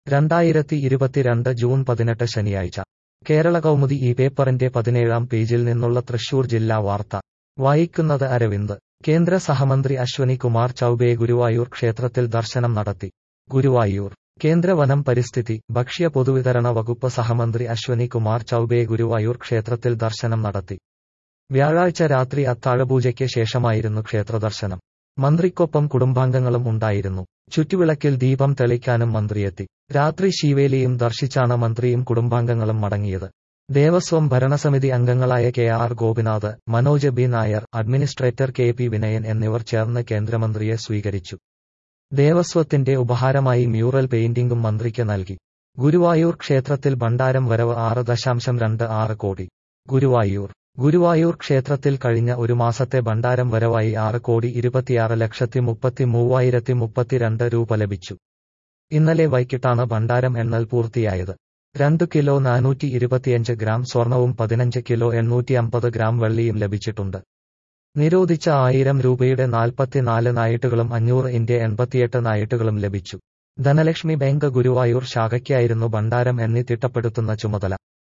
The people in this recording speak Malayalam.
രണ്ടായിരത്തി ഇരുപത്തിരണ്ട് ജൂൺ പതിനെട്ട് ശനിയാഴ്ച കേരള കൗമുദി ഈ പേപ്പറിന്റെ പതിനേഴാം പേജിൽ നിന്നുള്ള തൃശൂർ ജില്ലാ വാർത്ത വായിക്കുന്നത് അരവിന്ദ് കേന്ദ്ര സഹമന്ത്രി അശ്വനി കുമാർ ചൌബെ ഗുരുവായൂർ ക്ഷേത്രത്തിൽ ദർശനം നടത്തി ഗുരുവായൂർ കേന്ദ്ര വനം പരിസ്ഥിതി ഭക്ഷ്യ പൊതുവിതരണ വകുപ്പ് സഹമന്ത്രി അശ്വനി കുമാർ ചൌബെ ഗുരുവായൂർ ക്ഷേത്രത്തിൽ ദർശനം നടത്തി വ്യാഴാഴ്ച രാത്രി അത്താഴപൂജയ്ക്ക് ശേഷമായിരുന്നു ക്ഷേത്രദർശനം മന്ത്രിക്കൊപ്പം കുടുംബാംഗങ്ങളും ഉണ്ടായിരുന്നു ചുറ്റുവിളക്കിൽ ദീപം തെളിക്കാനും മന്ത്രിയെത്തി രാത്രി ശീവേലിയും ദർശിച്ചാണ് മന്ത്രിയും കുടുംബാംഗങ്ങളും മടങ്ങിയത് ദേവസ്വം ഭരണസമിതി അംഗങ്ങളായ K R Gopinath Manoj B Nair administrator K P Vinayan എന്നിവർ ചേർന്ന് കേന്ദ്രമന്ത്രിയെ സ്വീകരിച്ചു ദേവസ്വത്തിന്റെ ഉപഹാരമായി മ്യൂറൽ പെയിന്റിംഗും മന്ത്രിക്ക് നൽകി ഗുരുവായൂർ ക്ഷേത്രത്തിൽ ഭണ്ഡാരം വരവ് ആറ് ദശാംശം രണ്ട് ആറ് കോടി ഗുരുവായൂർ ഗുരുവായൂർ ക്ഷേത്രത്തിൽ കഴിഞ്ഞ ഒരു മാസത്തെ ഭണ്ഡാരം വരവായി ആറ് കോടി ഇരുപത്തിയാറ് ലക്ഷത്തി മുപ്പത്തി മൂവായിരത്തി മുപ്പത്തിരണ്ട് രൂപ ലഭിച്ചു ഇന്നലെ വൈകിട്ടാണ് ഭണ്ഡാരം എണ്ണൽ പൂർത്തിയായത് രണ്ടു കിലോ നാനൂറ്റി ഇരുപത്തിയഞ്ച് ഗ്രാം സ്വർണവും പതിനഞ്ച് കിലോ എണ്ണൂറ്റി അമ്പത് ഗ്രാം വെള്ളിയും ലഭിച്ചിട്ടുണ്ട് നിരോധിച്ച ആയിരം രൂപയുടെ നാൽപ്പത്തിനാല് നായിട്ടുകളും അഞ്ഞൂറ് ഇന്ത്യ എൺപത്തിയെട്ട് നായിട്ടുകളും ലഭിച്ചു ധനലക്ഷ്മി ബാങ്ക് ഗുരുവായൂർ ശാഖയ്ക്കായിരുന്നു ഭണ്ഡാരം എന്നീ തിട്ടപ്പെടുത്തുന്ന ചുമതല